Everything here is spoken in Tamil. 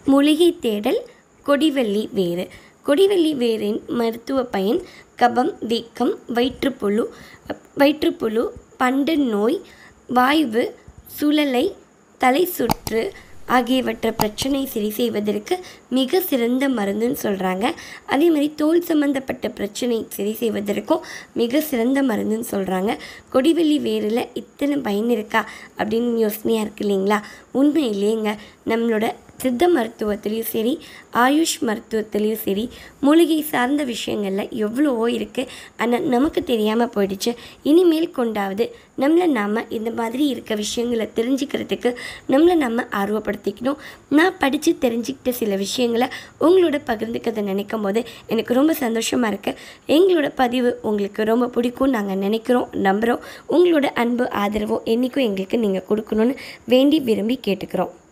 மூலிகை தேடல் கொடிவள்ளி வேறு கொடிவள்ளி வேரின் மருத்துவ பயன் கபம் வீக்கம் வயிற்றுப்புழு வயிற்றுப்புழு பண்டு நோய் வாய்வு சுழலை தலை சுற்று ஆகியவற்றை பிரச்சனை சரி செய்வதற்கு மிக சிறந்த மருந்துன்னு சொல்கிறாங்க அதே மாதிரி தோல் சம்மந்தப்பட்ட பிரச்சனை சரி செய்வதற்கும் மிக சிறந்த மருந்துன்னு சொல்கிறாங்க கொடிவெள்ளி வேரில் இத்தனை பயன் இருக்கா அப்படின்னு யோசனையாக இருக்கு இல்லைங்களா உண்மையிலேங்க நம்மளோட சித்த மருத்துவத்துலேயும் சரி ஆயுஷ் மருத்துவத்துலேயும் சரி மூலிகை சார்ந்த விஷயங்களில் எவ்வளவோ இருக்குது ஆனால் நமக்கு தெரியாமல் போயிடுச்சு இனிமேல் கொண்டாவது நம்மளை நாம் இந்த மாதிரி இருக்க விஷயங்களை தெரிஞ்சுக்கிறதுக்கு நம்மளை நம்ம ஆர்வப்படுத்திக்கணும் நான் படித்து தெரிஞ்சுக்கிட்ட சில விஷயங்களை உங்களோட பகிர்ந்துக்கிறத நினைக்கும் போது எனக்கு ரொம்ப சந்தோஷமாக இருக்குது எங்களோட பதிவு உங்களுக்கு ரொம்ப பிடிக்கும் நாங்கள் நினைக்கிறோம் நம்புகிறோம் உங்களோட அன்பு ஆதரவோ என்றைக்கும் எங்களுக்கு நீங்கள் கொடுக்கணும்னு வேண்டி விரும்பி கேட்டுக்கிறோம்